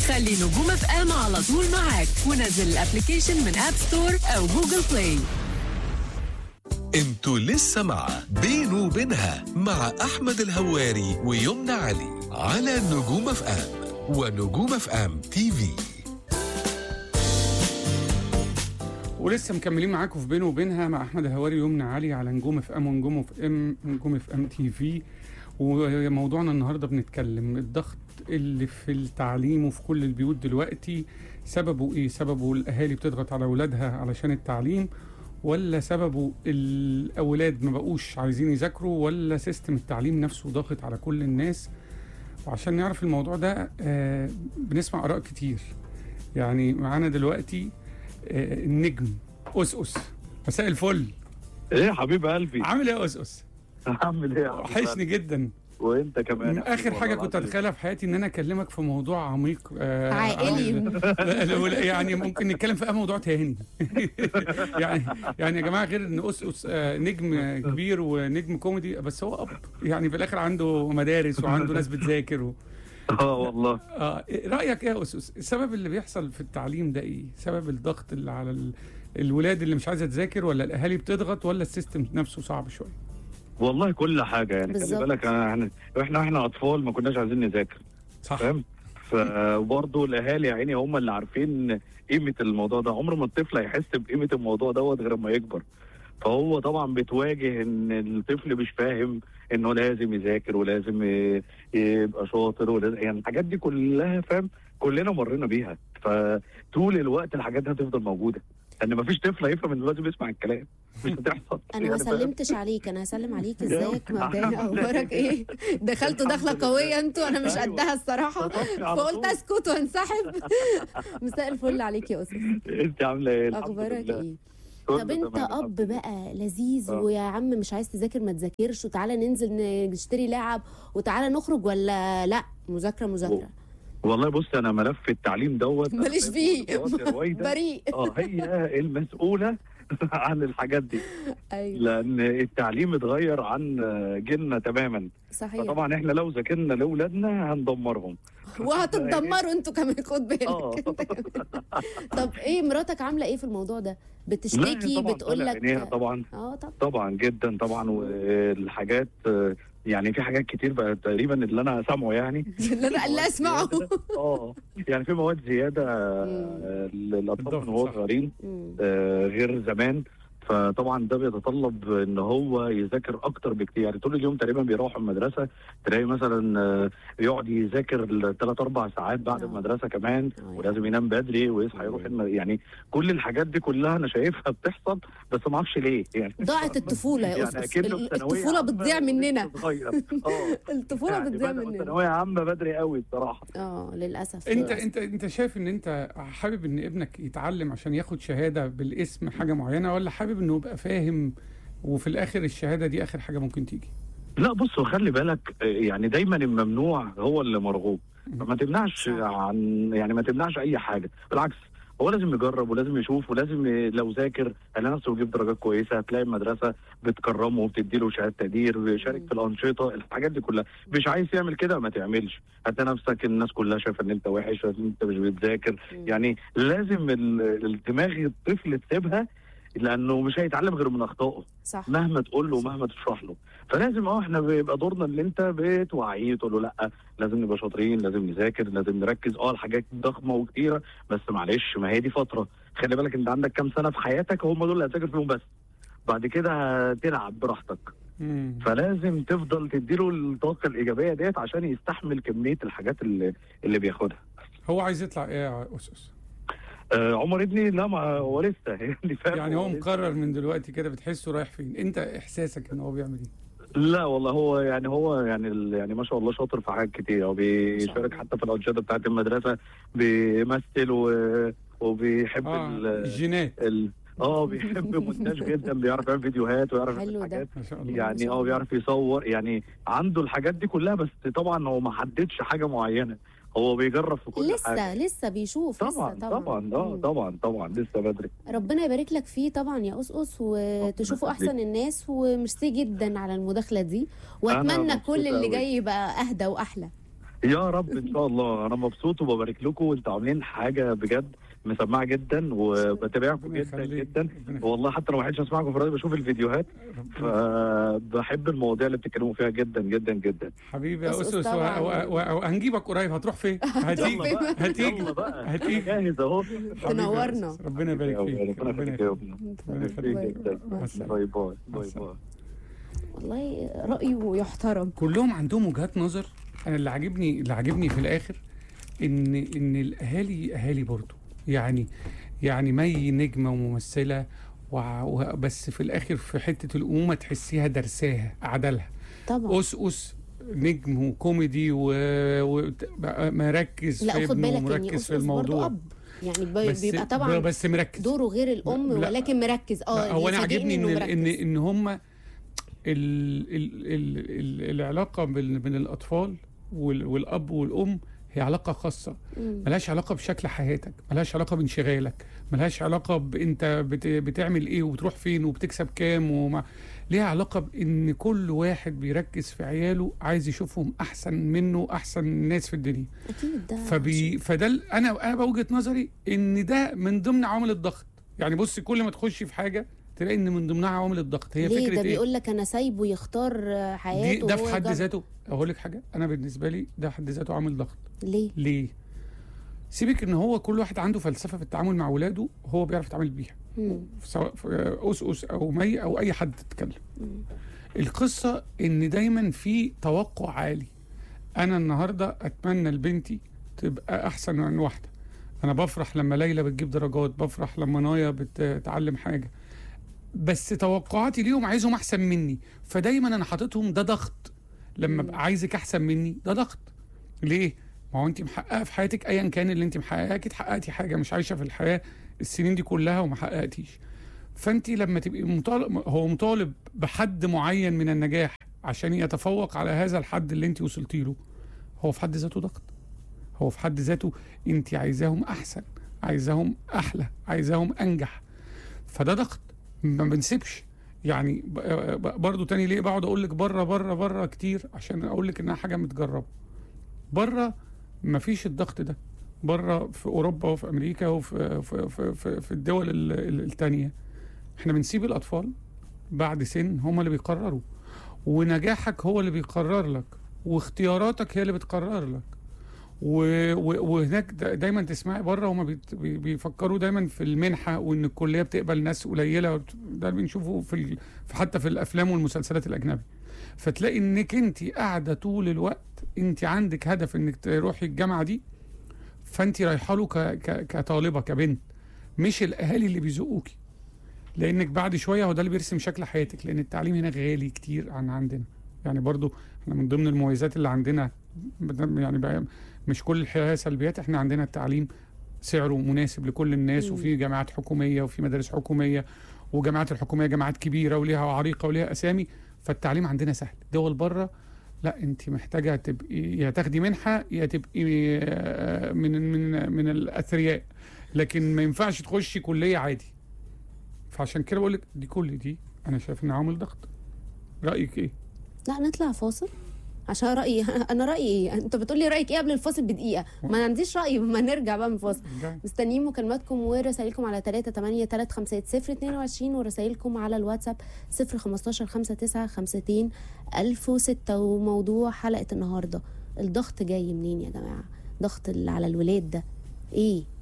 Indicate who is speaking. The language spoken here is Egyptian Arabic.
Speaker 1: خلي نجوم اف ام على طول معاك ونزل الابلكيشن من اب ستور او جوجل بلاي
Speaker 2: انتوا لسه مع بينه وبينها مع احمد الهواري ويمنى علي على نجوم اف ام ونجوم اف ام تي في
Speaker 3: ولسه مكملين معاكم في بينه وبينها مع احمد الهواري ويمنى علي على نجوم اف ام ونجوم اف ام نجوم اف ام تي في وموضوعنا النهارده بنتكلم الضغط اللي في التعليم وفي كل البيوت دلوقتي سببه ايه؟ سببه الاهالي بتضغط على اولادها علشان التعليم ولا سببه الاولاد ما بقوش عايزين يذاكروا ولا سيستم التعليم نفسه ضاغط على كل الناس وعشان نعرف الموضوع ده آه بنسمع اراء كتير يعني معانا دلوقتي آه النجم أسأس مساء الفل
Speaker 4: ايه يا حبيب قلبي
Speaker 3: عامل ايه يا أسأس؟
Speaker 4: عامل ايه يا حبيب
Speaker 3: وحشني
Speaker 4: قلبي؟
Speaker 3: جدا
Speaker 4: وانت كمان
Speaker 3: من
Speaker 4: يا
Speaker 3: اخر
Speaker 4: حبيبي
Speaker 3: حاجه
Speaker 4: والله
Speaker 3: كنت
Speaker 4: العظيم.
Speaker 3: اتخيلها في حياتي ان انا اكلمك في موضوع عميق آه
Speaker 5: عائلي.
Speaker 3: عن- لا، لا، لا، يعني ممكن نتكلم في اي موضوع تاني يعني يعني يا جماعه غير ان أسأس آه نجم كبير ونجم كوميدي بس هو اب يعني في الاخر عنده مدارس وعنده ناس بتذاكر و...
Speaker 4: اه والله
Speaker 3: آه إيه رايك ايه يا أسأس السبب اللي بيحصل في التعليم ده ايه سبب الضغط اللي على ال... الولاد اللي مش عايزه تذاكر ولا الاهالي بتضغط ولا السيستم نفسه صعب شويه
Speaker 4: والله كل حاجه يعني خلي
Speaker 5: بالظبط.
Speaker 4: بالك أنا- احنا احنا احنا اطفال ما كناش عايزين نذاكر
Speaker 3: صح
Speaker 4: فاهم فبرضه الاهالي يا عيني هم اللي عارفين قيمه الموضوع ده عمر ما الطفل هيحس بقيمه الموضوع دوت غير ما يكبر فهو طبعا بتواجه ان الطفل مش فاهم انه لازم يذاكر ولازم ي- يبقى شاطر ولازم يعني الحاجات دي كلها فاهم كلنا مرينا بيها فطول الوقت الحاجات دي هتفضل موجوده لان مفيش طفل هيفهم انه لازم يسمع الكلام مش هتحصل
Speaker 5: انا ما
Speaker 4: يعني فاهم؟
Speaker 5: سلمتش عليك انا هسلم عليك ازيك
Speaker 4: يلا.
Speaker 5: مبدئيا اخبارك ايه دخلتوا دخله
Speaker 4: الحمد لله.
Speaker 5: قويه انتوا انا مش
Speaker 4: أيوة.
Speaker 5: قدها الصراحه
Speaker 4: طفي على
Speaker 5: فقلت
Speaker 4: طول.
Speaker 5: اسكت وانسحب مساء الفل عليك يا استاذ
Speaker 4: انت عامله ايه الحمد
Speaker 5: اخبارك
Speaker 4: لله.
Speaker 5: ايه
Speaker 4: كله
Speaker 5: طب انت
Speaker 4: تمام،
Speaker 5: اب
Speaker 4: الحمد
Speaker 5: بقى لذيذ
Speaker 4: آه.
Speaker 5: ويا عم مش عايز تذاكر ما تذاكرش وتعالى ننزل نشتري لعب وتعالى نخرج ولا لا مذاكره مذاكره
Speaker 4: والله بص انا ملف التعليم دوت أنا
Speaker 5: ماليش
Speaker 4: بقيت
Speaker 5: فيه
Speaker 4: دراسة رويدة.
Speaker 5: بريء
Speaker 4: اه هي المسؤوله عن الحاجات دي
Speaker 5: ايوه
Speaker 4: لان التعليم اتغير عن جيلنا تماما
Speaker 5: صحيح
Speaker 4: فطبعا احنا لو ذاكرنا لاولادنا هندمرهم
Speaker 5: وهتتدمروا انتوا كمان خد
Speaker 4: اه
Speaker 5: بالك انت كمان طب ايه مراتك عامله ايه في الموضوع ده بتشتكي
Speaker 4: لا، طبعاً
Speaker 5: بتقول
Speaker 4: طالع
Speaker 5: لك
Speaker 4: عينيها طبعا
Speaker 5: اه طب
Speaker 4: طبعا جدا طبعا والحاجات آه، يعني في حاجات كتير بقى تقريبا اللي انا سامعه يعني
Speaker 5: اللي انا اللي اسمعه
Speaker 4: اه يعني في مواد زياده آه، للاطفال
Speaker 3: الضغط،
Speaker 4: من وهو
Speaker 3: صح.
Speaker 4: صغيرين
Speaker 5: مم.
Speaker 4: آه، غير زمان فطبعا ده بيتطلب ان هو يذاكر اكتر بكتير يعني طول اليوم تقريبا بيروح المدرسه تلاقي مثلا آه، يقعد يذاكر ثلاث اربع ساعات بعد
Speaker 5: آه.
Speaker 4: المدرسه كمان
Speaker 5: آه،
Speaker 4: ولازم ينام بدري ويصحى يروح الم... يعني كل الحاجات دي كلها انا شايفها بتحصل بس ما اعرفش ليه يعني
Speaker 5: ضاعت الطفوله يا
Speaker 4: يعني
Speaker 5: استاذ
Speaker 4: أكنه في ثانوية
Speaker 5: الطفوله
Speaker 4: عامة
Speaker 5: بتضيع مننا
Speaker 4: ولسه صغير. اه
Speaker 5: الطفوله
Speaker 4: يعني
Speaker 5: بتضيع
Speaker 4: بدأوا
Speaker 5: مننا
Speaker 4: ثانويه عامه بدري قوي الصراحه
Speaker 5: اه للاسف
Speaker 3: انت
Speaker 5: للأسف.
Speaker 3: انت انت شايف ان انت حابب ان ابنك يتعلم عشان ياخد شهاده بالاسم حاجه معينه ولا حابب انه يبقى فاهم وفي الاخر الشهاده دي اخر حاجه ممكن تيجي
Speaker 4: لا بص خلي بالك آه، يعني دايما الممنوع هو اللي مرغوب فما تمنعش
Speaker 5: صح.
Speaker 4: عن يعني ما تمنعش اي حاجه بالعكس هو لازم يجرب ولازم يشوف ولازم ي- لو ذاكر هيلاقي نفسه يجيب درجات كويسه هتلاقي المدرسه بتكرمه وبتدي له شهاده تقدير بيشارك
Speaker 5: مم.
Speaker 4: في الانشطه الحاجات دي كلها مش عايز يعمل كده ما تعملش هتلاقي نفسك الناس كلها شايفه ان انت وحش ان انت مش بتذاكر
Speaker 5: مم.
Speaker 4: يعني لازم ال- الدماغ الطفل تسيبها لانه مش هيتعلم غير من اخطائه
Speaker 5: صح
Speaker 4: مهما تقول له ومهما تشرح له فلازم اه احنا بيبقى دورنا اللي انت بتوعيه تقول له لا لازم نبقى شاطرين لازم نذاكر لازم نركز اه الحاجات ضخمه وكتيره بس معلش ما هي دي فتره خلي بالك انت عندك كام سنه في حياتك هم دول اللي هتذاكر فيهم بس بعد كده هتلعب براحتك
Speaker 3: مم.
Speaker 4: فلازم تفضل تديله الطاقه الايجابيه ديت عشان يستحمل كميه الحاجات اللي اللي بياخدها
Speaker 3: هو عايز يطلع ايه يا اسس
Speaker 4: آه عمر ابني لا ما هو لسه يعني فاهم
Speaker 3: يعني هو
Speaker 4: لسه.
Speaker 3: مقرر من دلوقتي كده بتحسه رايح فين انت احساسك ان هو بيعمل ايه
Speaker 4: لا والله هو يعني هو يعني ال- يعني ما شاء الله شاطر في حاجات كتير هو بيشارك
Speaker 5: الله.
Speaker 4: حتى في الانشطه بتاعت المدرسه بيمثل و... وبيحب
Speaker 3: اه
Speaker 4: ال...
Speaker 3: الجينات
Speaker 4: ال... اه بيحب مونتاج جدا بيعرف يعمل فيديوهات ويعرف
Speaker 5: حلو
Speaker 4: يعمل
Speaker 5: ده.
Speaker 4: حاجات
Speaker 3: ما شاء الله
Speaker 4: يعني
Speaker 5: شاء
Speaker 4: اه
Speaker 5: الله.
Speaker 4: بيعرف يصور يعني عنده الحاجات دي كلها بس طبعا هو ما حددش حاجه معينه هو بيجرب في كل حاجه
Speaker 5: لسه لسه بيشوف
Speaker 4: طبعا
Speaker 5: لسه
Speaker 4: طبعا اه
Speaker 5: مم.
Speaker 4: طبعا طبعا لسه بدري
Speaker 5: ربنا يبارك لك فيه طبعا يا أسقس وتشوفوا
Speaker 4: يخليك.
Speaker 5: احسن الناس وميرسي جدا على المداخله دي واتمنى
Speaker 4: مبسوط
Speaker 5: كل اللي
Speaker 4: أوي.
Speaker 5: جاي يبقى اهدى واحلى
Speaker 4: يا رب ان شاء الله انا مبسوط وببارك لكم وانتوا عاملين حاجه بجد مسمعه جدا وبتابعكم
Speaker 3: ربنا
Speaker 4: جدا
Speaker 3: يخليك.
Speaker 4: جدا
Speaker 3: ربنا يخليك.
Speaker 4: والله حتى لو ما حدش اسمعكم في الراديو بشوف الفيديوهات فبحب المواضيع اللي بتتكلموا فيها جدا جدا جدا
Speaker 3: حبيبي يا
Speaker 5: أس-
Speaker 3: اسس
Speaker 5: أس طبعاً.
Speaker 3: وهنجيبك قريب هتروح فين؟ هتيجي
Speaker 4: يلا بقى
Speaker 3: هتيجي
Speaker 4: يلا بقى أنا
Speaker 3: هتيجي.
Speaker 4: جاهز اهو
Speaker 5: تنورنا.
Speaker 3: ربنا يبارك فيك
Speaker 4: ربنا
Speaker 3: ربنا
Speaker 4: يخليك يا
Speaker 3: يخليك
Speaker 4: ابني.
Speaker 3: ربنا يخليك. مع السلامة.
Speaker 4: باي باي باي
Speaker 3: السلامة.
Speaker 4: باي
Speaker 5: والله رايه يحترم
Speaker 3: كلهم عندهم وجهات نظر انا اللي عاجبني اللي عاجبني في الاخر ان ان الاهالي اهالي برضه يعني يعني مي نجمه وممثله وع- و- بس في الاخر في حته الامومه تحسيها درساها عدلها
Speaker 5: طبعا
Speaker 3: اس اس نجم وكوميدي ومركز
Speaker 5: لا
Speaker 3: في
Speaker 5: خد
Speaker 3: ابنه
Speaker 5: بالك ان
Speaker 3: ومركز
Speaker 5: يوسف
Speaker 3: في
Speaker 5: برضه
Speaker 3: الموضوع
Speaker 5: اب يعني بي-
Speaker 3: بس
Speaker 5: بيبقى طبعا
Speaker 3: بس مركز
Speaker 5: دوره غير الام
Speaker 3: لا.
Speaker 5: ولكن مركز اه
Speaker 3: لا، هو انا
Speaker 5: يفاجئني
Speaker 3: عاجبني ان
Speaker 5: إنه
Speaker 3: ال- ان
Speaker 5: مركز.
Speaker 3: ان هم ال ال ال ال العلاقه بين بين الاطفال وال- والاب والام هي علاقه خاصه
Speaker 5: مم.
Speaker 3: ملهاش علاقه بشكل حياتك ملهاش علاقه بانشغالك ملهاش علاقه بانت بت بتعمل ايه وبتروح فين وبتكسب كام وما ليها علاقه بان كل واحد بيركز في عياله عايز يشوفهم احسن منه احسن ناس في الدنيا
Speaker 5: اكيد ده
Speaker 3: فبي فده ال- انا انا بوجهه نظري ان ده من ضمن عوامل الضغط يعني بص كل ما تخشي في حاجه تلاقي ان من ضمنها عوامل الضغط هي
Speaker 5: ليه
Speaker 3: فكره
Speaker 5: ده
Speaker 3: ايه
Speaker 5: بيقول لك انا سايبه يختار آه،
Speaker 3: دي
Speaker 5: حياته
Speaker 3: ده
Speaker 5: وهو
Speaker 3: في حد
Speaker 5: يجرب.
Speaker 3: ذاته اقول لك حاجه انا بالنسبه لي ده حد ذاته عامل ضغط
Speaker 5: ليه
Speaker 3: ليه سيبك ان هو كل واحد عنده فلسفه في التعامل مع اولاده هو بيعرف يتعامل بيها
Speaker 5: مم.
Speaker 3: سواء في اس اس او مي او اي حد تتكلم
Speaker 5: مم.
Speaker 3: القصه ان دايما في توقع عالي انا النهارده اتمنى لبنتي تبقى احسن من واحده انا بفرح لما ليلى بتجيب درجات بفرح لما نايا بتتعلم حاجه بس توقعاتي ليهم عايزهم احسن مني فدايما انا حاططهم ده ضغط لما
Speaker 5: مم.
Speaker 3: ابقى عايزك احسن مني ده ضغط ليه ما هو انت محققه في حياتك ايا كان اللي انت محققاه اكيد حققتي حاجه مش عايشه في الحياه السنين دي كلها وما حققتيش فانت لما تبقي مطالب هو مطالب بحد معين من النجاح عشان يتفوق على هذا الحد اللي انت وصلتي له هو في حد ذاته ضغط هو في حد ذاته انت عايزاهم احسن عايزاهم احلى عايزاهم انجح فده ضغط ما بنسيبش يعني ب- ب- برضو تاني ليه بقعد اقول لك بره بره بره كتير عشان اقول لك انها حاجه متجربه بره ما فيش الضغط ده بره في اوروبا وفي امريكا وفي في في في, في الدول ال- ال- التانية احنا بنسيب الاطفال بعد سن هم اللي بيقرروا ونجاحك هو اللي بيقرر لك واختياراتك هي اللي بتقرر لك و- و- وهناك دا- دايما تسمعي بره هما بيت- بي- بيفكروا دايما في المنحه وان الكليه بتقبل ناس قليله ده اللي بنشوفه في ال- في حتى في الافلام والمسلسلات الاجنبي فتلاقي انك انت قاعده طول الوقت انت عندك هدف انك تروحي الجامعه دي فانت رايحه له ك- ك- كطالبه كبنت مش الاهالي اللي بيزقوكي لانك بعد شويه هو ده اللي بيرسم شكل حياتك لان التعليم هنا غالي كتير عن عندنا يعني برضو احنا من ضمن المميزات اللي عندنا بدل- يعني بقى مش كل الحياه سلبيات احنا عندنا التعليم سعره مناسب لكل الناس
Speaker 5: مم.
Speaker 3: وفي جامعات حكوميه وفي مدارس حكوميه وجامعات الحكوميه جامعات كبيره وليها عريقه وليها اسامي فالتعليم عندنا سهل دول بره لا انت محتاجه تبقي يا تاخدي منحه يا تبقي آه، من من من الاثرياء لكن ما ينفعش تخشي كليه عادي فعشان كده بقول لك دي كل دي انا شايف انها عامل ضغط رايك ايه
Speaker 5: لا نطلع فاصل عشان رايي انا رايي ايه انت بتقول لي رايك ايه قبل الفاصل بدقيقه ما عنديش راي ما نرجع بقى من الفاصل
Speaker 3: جاي.
Speaker 5: مستنيين مكالماتكم ورسائلكم على 3 8 3 5 0 22 ورسائلكم على الواتساب 0 15 5 9 52 1006 وموضوع حلقه النهارده الضغط جاي منين يا جماعه ضغط اللي على الولاد ده ايه